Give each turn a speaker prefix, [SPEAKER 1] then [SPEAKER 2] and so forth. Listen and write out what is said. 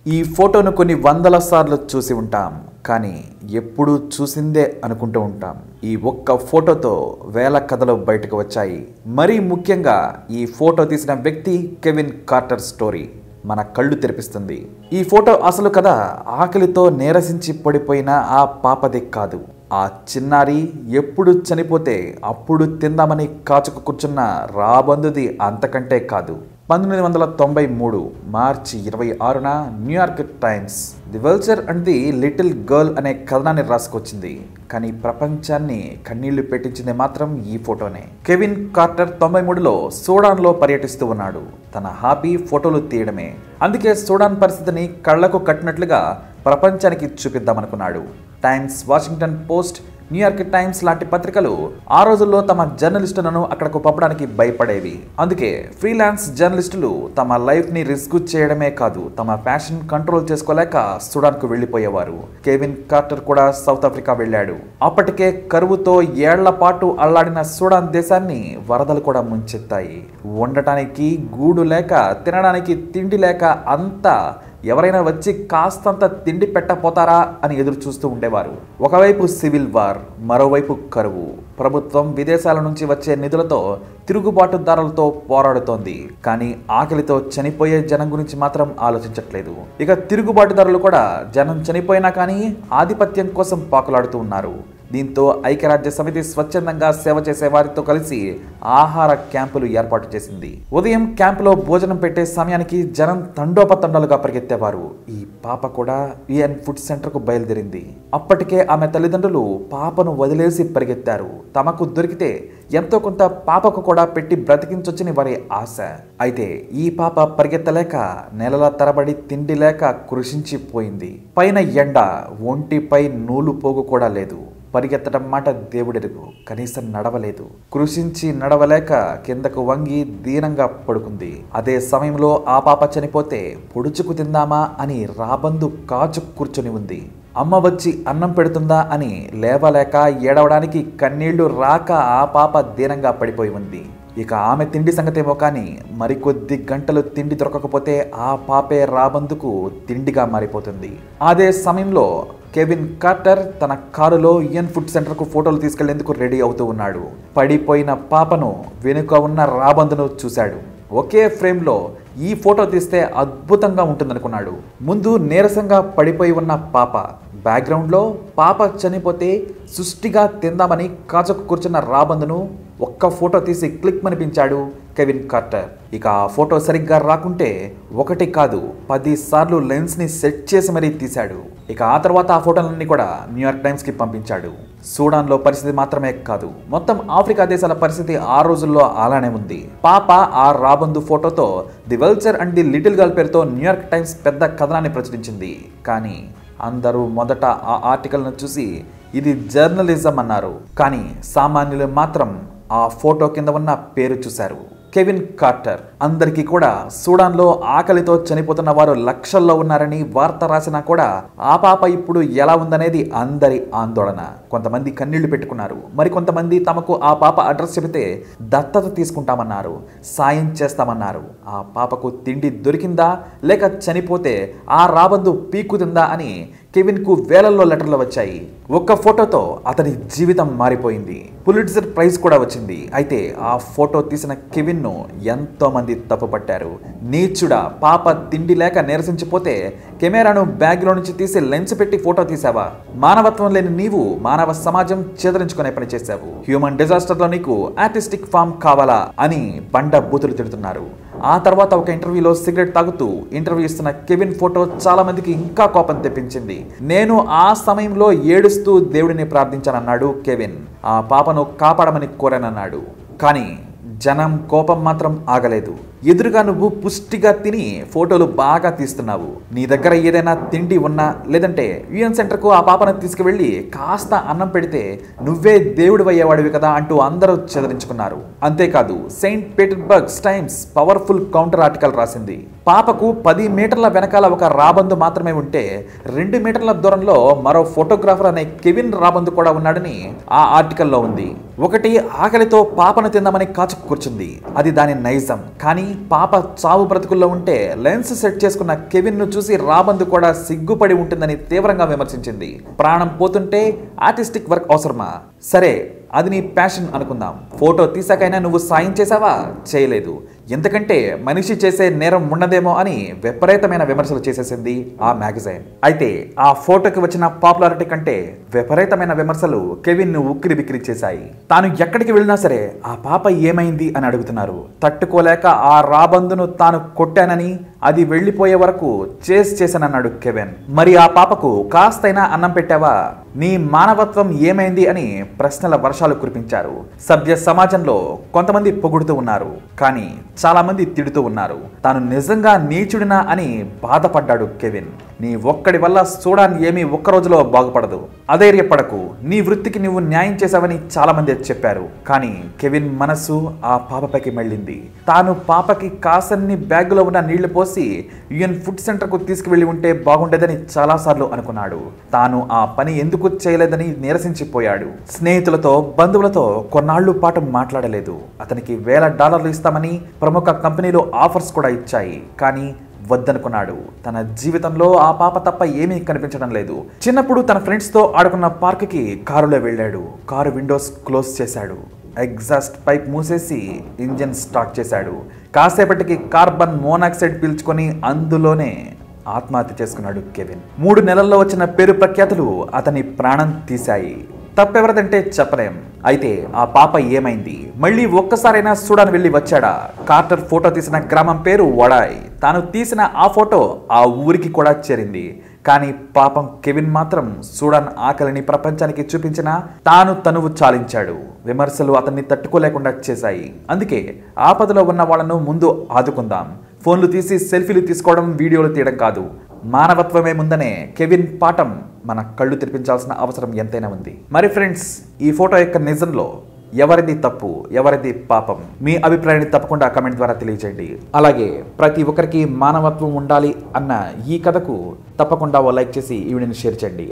[SPEAKER 1] ఈ ఫోటోను కొన్ని వందల సార్లు చూసి ఉంటాం కానీ ఎప్పుడు చూసిందే అనుకుంటూ ఉంటాం ఈ ఒక్క ఫోటోతో వేల కథలు బయటకు వచ్చాయి మరీ ముఖ్యంగా ఈ ఫోటో తీసిన వ్యక్తి కెవిన్ కార్టర్ స్టోరీ మన కళ్ళు తెరిపిస్తుంది ఈ ఫోటో అసలు కథ ఆకలితో నీరసించి పడిపోయిన ఆ పాపది కాదు ఆ చిన్నారి ఎప్పుడు చనిపోతే అప్పుడు తిందామని కాచుకు కూర్చున్న రాబందుది అంతకంటే కాదు పంతొమ్మిది వందల తొంభై మూడు మార్చి ఇరవై ఆరున New York Times the vulture and the little girl అనే కథనాన్ని రాసుకొచ్చింది కానీ ప్రపంచాన్ని కన్నీళ్లు పెట్టించింది మాత్రం ఈ ఫోటోనే కెవిన్ కార్టర్ తొంభై మూడులో సూడాన్లో పర్యటిస్తూ ఉన్నాడు తన హాబీ ఫోటోలు తీయడమే అందుకే సూడాన్ పరిస్థితిని కళ్లకు కట్టినట్లుగా ప్రపంచానికి చూపిద్దామనుకున్నాడు Times Washington Post New York Times లాంటి పత్రికలు ఆ రోజుల్లో తమ జర్నలిస్టులను అక్కడకు పంపడానికి భయపడేవి అందుకే ఫ్రీలాన్స్ జర్నలిస్టులు తమ లైఫ్ ని రిస్క్ చేయడమే కాదు తమ ప్యాషన్ కంట్రోల్ చేసుకోలేక సుడాన్ కు వెళ్లిపోయేవారు కెవిన్ కార్టర్ కూడా సౌత్ ఆఫ్రికా వెళ్ళాడు అప్పటికే కరువుతో ఏళ్ల పాటు అల్లాడిన సుడాన్ దేశాన్ని వరదలు కూడా ముంచెత్తాయి ఉండటానికి గూడు లేక తినడానికి తిండి లేక అంతా ఎవరైనా వచ్చి కాస్తంత తిండి పెట్టపోతారా అని ఎదురు చూస్తూ ఉండేవారు ఒకవైపు సివిల్ వార్ మరోవైపు కరువు ప్రభుత్వం విదేశాల నుంచి వచ్చే నిధులతో తిరుగుబాటుదారులతో పోరాడుతోంది కానీ ఆకలితో చనిపోయే జనం గురించి మాత్రం ఆలోచించట్లేదు ఇక తిరుగుబాటుదారులు కూడా జనం చనిపోయినా కానీ ఆధిపత్యం కోసం పాకులాడుతూ ఉన్నారు దీంతో ఐక్యరాజ్య సమితి స్వచ్ఛందంగా సేవ చేసే వారితో కలిసి ఆహార క్యాంపులు ఏర్పాటు చేసింది ఉదయం క్యాంపులో భోజనం పెట్టే సమయానికి జనం తండోపతండాలుగా పరిగెత్తేవారు ఈ పాప కూడా యుఎన్ ఫుడ్ సెంటర్కు బయలుదేరింది అప్పటికే ఆమె తల్లిదండ్రులు పాపను వదిలేసి పరిగెత్తారు తమకు దొరికితే ఎంతో కొంత పాపకు కూడా పెట్టి బ్రతికించొచ్చని వారి ఆశ అయితే ఈ పాప పరిగెత్తలేక నెలల తరబడి తిండి లేక కృషించిపోయింది పైన ఎండ ఒంటిపై నూలు పోగు కూడా లేదు పరిగెత్తడం మాట దేవుడెరుగు కనీసం నడవలేదు కృషించి నడవలేక కిందకు వంగి దీనంగా పడుకుంది అదే సమయంలో ఆ పాప చనిపోతే పొడుచుకు తిందామా అని రాబందు కాచు కూర్చొని ఉంది అమ్మ వచ్చి అన్నం పెడుతుందా అని లేవలేక ఏడవడానికి కన్నీళ్లు రాక ఆ పాప దీనంగా పడిపోయి ఉంది ఇక ఆమె తిండి సంగతేమో కానీ మరికొద్ది గంటలు తిండి దొరకకపోతే ఆ పాపే రాబందుకు తిండిగా మారిపోతుంది అదే సమయంలో కెవిన్ కార్టర్ తన కారులో ఇయన్ ఫుడ్ సెంటర్కు ఫోటోలు తీసుకెళ్లేందుకు రెడీ అవుతూ ఉన్నాడు పడిపోయిన పాపను వెనుక ఉన్న రాబందును చూశాడు ఒకే ఫ్రేమ్లో ఈ ఫోటో తీస్తే అద్భుతంగా ఉంటుందనుకున్నాడు ముందు నీరసంగా పడిపోయి ఉన్న పాప బ్యాక్గ్రౌండ్లో పాప చనిపోతే సుష్టిగా తిందామని కాచకు కూర్చున్న రాబందును ఒక్క ఫోటో తీసి క్లిక్ మనిపించాడు కెవిన్ కార్టర్ ఇక ఆ ఫోటో సరిగ్గా రాకుంటే ఒకటి కాదు పది సార్లు లెన్స్ని సెట్ చేసి మరీ తీశాడు ఇక ఆ తర్వాత ఆ ఫోటోలన్నీ కూడా న్యూయార్క్ టైమ్స్కి పంపించాడు సూడాన్లో పరిస్థితి మాత్రమే కాదు మొత్తం ఆఫ్రికా దేశాల పరిస్థితి ఆ రోజుల్లో అలానే ఉంది పాప ఆ రాబందు ఫోటోతో the vulture and the little girl పేరుతో న్యూయార్క్ టైమ్స్ పెద్ద కథనాన్ని ప్రచురించింది కానీ అందరూ మొదట ఆ ఆర్టికల్ను చూసి ఇది జర్నలిజం అన్నారు కానీ సామాన్యులు మాత్రం ఆ ఫోటో కింద ఉన్న పేరు చూశారు కెవిన్ కార్టర్ అందరికీ కూడా సూడాన్లో ఆకలితో చనిపోతున్న వారు లక్షల్లో ఉన్నారని వార్త రాసినా కూడా ఆ పాప ఇప్పుడు ఎలా ఉందనేది అందరి ఆందోళన కొంతమంది కన్నీళ్లు పెట్టుకున్నారు మరి కొంతమంది తమకు ఆ పాప అడ్రస్ చెబితే దత్తత తీసుకుంటామన్నారు సాయం చేస్తామన్నారు ఆ పాపకు తిండి దొరికిందా లేక చనిపోతే ఆ రాబందు పీకుతుందా అని కెవిన్కు వేలల్లో లెటర్లు వచ్చాయి ఒక్క ఫోటోతో అతని జీవితం మారిపోయింది పులిట్జర్ ప్రైజ్ కూడా వచ్చింది అయితే ఆ ఫోటో తీసిన కెవిన్ను ఎంతో మంది తప్పుపట్టారు నీచుడా పాప తిండి లేక నీరసించిపోతే కెమెరాను బ్యాగ్లో నుంచి తీసి లెన్స్ పెట్టి ఫోటో తీసావా మానవత్వం లేని నీవు మానవ సమాజం చేదరించుకునే పని చేశావు హ్యూమన్ డిజాస్టర్లో నీకు ఆర్టిస్టిక్ ఫామ్ కావాలా అని బండ బూతులు తిడుతున్నారు ఆ తర్వాత ఒక ఇంటర్వ్యూలో సిగరెట్ తాగుతూ ఇంటర్వ్యూ ఇస్తున్న కెవిన్ ఫోటో చాలా మందికి ఇంకా కోపం తెప్పించింది నేను ఆ సమయంలో ఏడుస్తూ దేవుడిని ప్రార్థించానన్నాడు కెవిన్ ఆ పాపను కాపాడమని కోరానన్నాడు కానీ జనం కోపం మాత్రం ఆగలేదు ఎదురుగా నువ్వు పుష్టిగా తిని ఫోటోలు బాగా తీస్తున్నావు నీ దగ్గర ఏదైనా తిండి ఉన్నా లేదంటే యుఎన్ సెంటర్కు ఆ పాపను తీసుకువెళ్ళి కాస్త అన్నం పెడితే నువ్వే దేవుడు అయ్యేవాడివి కదా అంటూ అందరూ చెదరించుకున్నారు అంతేకాదు Saint Petersburg's Times powerful counter article రాసింది పాపకు పది మీటర్ల వెనకాల ఒక రాబందు మాత్రమే ఉంటే రెండు మీటర్ల దూరంలో మరో ఫోటోగ్రాఫర్ అనే కెవిన్ రాబందు కూడా ఉన్నాడని ఆ ఆర్టికల్లో ఉంది ఒకటి ఆకలితో పాపను తిందామని కాచు కూర్చుంది అది దాని నైజం కానీ పాప చావు బ్రతుకుల్లో ఉంటే లెన్స్ సెట్ చేసుకున్న కెవిన్ ను చూసి రాబందు కూడా సిగ్గుపడి ఉంటుందని తీవ్రంగా విమర్శించింది ప్రాణం పోతుంటే ఆర్టిస్టిక్ వర్క్ అవసరమా సరే అది నీ ప్యాషన్ అనుకుందాం ఫోటో తీసాకైనా నువ్వు సాయం చేసావా చేయలేదు ఎందుకంటే మనిషి చేసే నేరం ఉన్నదేమో అని విపరీతమైన విమర్శలు చేసేసింది ఆ మ్యాగజైన్ అయితే ఆ ఫోటోకి వచ్చిన పాపులారిటీ కంటే విపరీతమైన విమర్శలు కెవిన్ ను ఉక్కిరి బిక్కిరి చేశాయి తాను ఎక్కడికి వెళ్ళినా సరే ఆ పాప ఏమైంది అని అడుగుతున్నారు తట్టుకోలేక ఆ రాబందును తాను కొట్టానని అది వెళ్ళిపోయే వరకు చేస్ చేశానన్నాడు కెవిన్ మరి ఆ పాపకు కాస్తైనా అన్నం పెట్టావా నీ మానవత్వం ఏమైంది అని ప్రశ్నల వర్షాలు కురిపించారు సభ్య సమాజంలో కొంతమంది పొగుడుతూ ఉన్నారు కానీ చాలా మంది తిడుతూ ఉన్నారు తాను నిజంగా నీచుడినా అని బాధపడ్డాడు కెవిన్ నీ ఒక్కడి వల్ల సూడాన్ ఏమీ ఒక్క రోజులో బాగుపడదు అధైర్యపడకు నీ వృత్తికి నువ్వు న్యాయం చేశావని చాలా మంది చెప్పారు కానీ కెవిన్ మనస్సు ఆ పాపపైకి మళ్ళింది తాను పాపకి కాసన్ని బ్యాగులో ఉన్న నీళ్లు పోసి యుఎన్ ఫుడ్ సెంటర్కు తీసుకువెళ్ళి ఉంటే బాగుండేదని చాలాసార్లు అనుకున్నాడు తాను ఆ పని ఎందుకు చేయలేదని నిరసించిపోయాడు స్నేహితులతో బంధువులతో కొన్నాళ్లు పాటు మాట్లాడలేదు అతనికి వేల డాలర్లు ఇస్తామని ప్రముఖ కంపెనీలు ఆఫర్స్ కూడా ఇచ్చాయి కానీ వద్దనుకున్నాడు తన జీవితంలో ఆ పాప తప్ప ఏమీ కనిపించడం లేదు చిన్నప్పుడు తన ఫ్రెండ్స్తో ఆడుకున్న పార్క్కి కారులో వెళ్ళాడు కారు విండోస్ క్లోజ్ చేశాడు ఎగ్జాస్ట్ పైప్ మూసేసి ఇంజిన్ స్టార్ట్ చేశాడు కాసేపటికి కార్బన్ మోనాక్సైడ్ పీల్చుకొని అందులోనే ఆత్మహత్య చేసుకున్నాడు కెవిన్ మూడు నెలల్లో వచ్చిన పేరు ప్రఖ్యాతులు అతని ప్రాణం తీశాయి తప్పెవరదంటే చెప్పలేం అయితే ఆ పాప ఏమైంది మళ్ళీ ఒక్కసారైనా సూడాన్ వెళ్ళి వచ్చాడా కార్టర్ ఫోటో తీసిన గ్రామం పేరు వడాయ్ తాను తీసిన ఆ ఫోటో ఆ ఊరికి కూడా చేరింది కానీ పాపం కెవిన్ మాత్రం సూడాన్ ఆకలిని ప్రపంచానికి చూపించిన తాను తనువు చాలించాడు విమర్శలు అతన్ని తట్టుకోలేకుండా చేశాయి అందుకే ఆపదలో ఉన్న వాళ్ళను ముందు ఆదుకుందాం ఫోన్లు తీసి సెల్ఫీలు తీసుకోవడం వీడియోలు తీయడం కాదు మానవత్వమే ముందనే కెవిన్ పాఠం మన కళ్ళు తెరిపించాల్సిన అవసరం ఎంతైనా ఉంది మరి ఫ్రెండ్స్ ఈ ఫోటో యొక్క నిజంలో ఎవరిది తప్పు ఎవరిది పాపం మీ అభిప్రాయాన్ని తప్పకుండా కమెంట్ ద్వారా తెలియజేయండి అలాగే ప్రతి ఒక్కరికి మానవత్వం ఉండాలి అన్న ఈ కథకు తప్పకుండా ఓ లైక్ చేసి ఈ వీడియోని షేర్ చేయండి